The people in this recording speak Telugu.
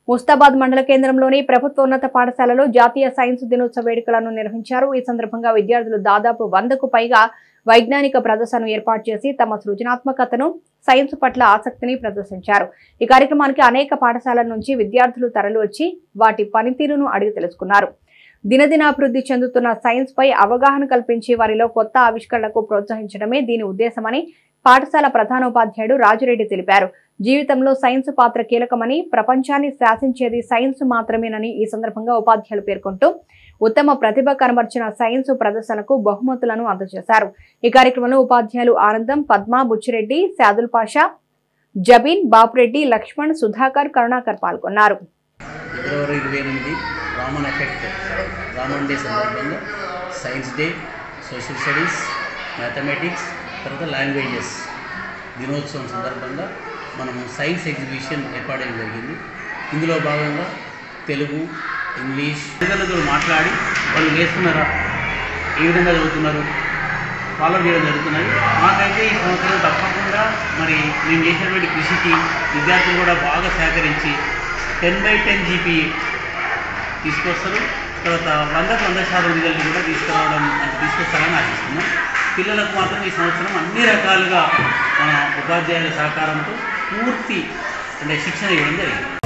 ముస్తాబాద్ మండల కేంద్రంలోని ప్రభుత్వోన్నత పాఠశాలలో జాతీయ సైన్స్ దినోత్సవ వేడుకలను నిర్వహించారు ఈ సందర్భంగా విద్యార్థులు దాదాపు వందకు పైగా వైజ్ఞానిక ప్రదర్శనను ఏర్పాటు చేసి తమ సృజనాత్మకతను సైన్స్ పట్ల ఆసక్తిని ప్రదర్శించారు ఈ కార్యక్రమానికి అనేక పాఠశాలల నుంచి విద్యార్థులు తరలివచ్చి వాటి పనితీరును అడిగి తెలుసుకున్నారు దినదినాభివృద్ధి చెందుతున్న సైన్స్ పై అవగాహన కల్పించి వారిలో కొత్త ఆవిష్కరణలకు ప్రోత్సహించడమే దీని ఉద్దేశమని పాఠశాల ప్రధానోపాధ్యాయుడు రాజురెడ్డి తెలిపారు జీవితంలో సైన్స్ పాత్ర కీలకమని ప్రపంచాన్ని శాసించేది సైన్స్ మాత్రమేనని ఈ సందర్భంగా ఉపాధ్యాయులు పేర్కొంటూ ఉత్తమ ప్రతిభ కనబర్చిన సైన్స్ ప్రదర్శనకు బహుమతులను అందజేశారు ఈ కార్యక్రమంలో ఉపాధ్యాయులు ఆనందం పద్మ బుచ్చిరెడ్డి శాదుల్ పాషా జబీన్ బాపురెడ్డి లక్ష్మణ్ సుధాకర్ కరుణాకర్ పాల్గొన్నారు ఫిబ్రవరి ఇరవై ఎనిమిది రామన్ ఎఫెక్ట్ రామన్ డే సందర్భంగా science day social studies mathematics తర్వాత లాంగ్వేజెస్ దినోత్సవం సందర్భంగా మనము సైన్స్ ఎగ్జిబిషన్ ఏర్పాటు చేయడం జరిగింది ఇందులో భాగంగా తెలుగు ఇంగ్లీష్ తల్లిదండ్రులతో మాట్లాడి వాళ్ళు నేర్చుకున్నారా ఏ విధంగా చదువుతున్నారు ఫాలో చేయడం జరుగుతున్నది మాకైతే ఈ సంవత్సరం తప్పకుండా మరి మేము చేసినటువంటి కృషికి విద్యార్థులు కూడా బాగా సహకరించి టెన్ బై టెన్ జీపీ తీసుకొస్తారు తర్వాత వందకు వంద శాతం రిజల్ట్ కూడా తీసుకురావడం అంటే తీసుకొస్తారని ఆశిస్తున్నాం పిల్లలకు మాత్రం ఈ సంవత్సరం అన్ని రకాలుగా మన ఉపాధ్యాయుల సహకారంతో పూర్తి అంటే శిక్షణ ఇవ్వడం జరిగింది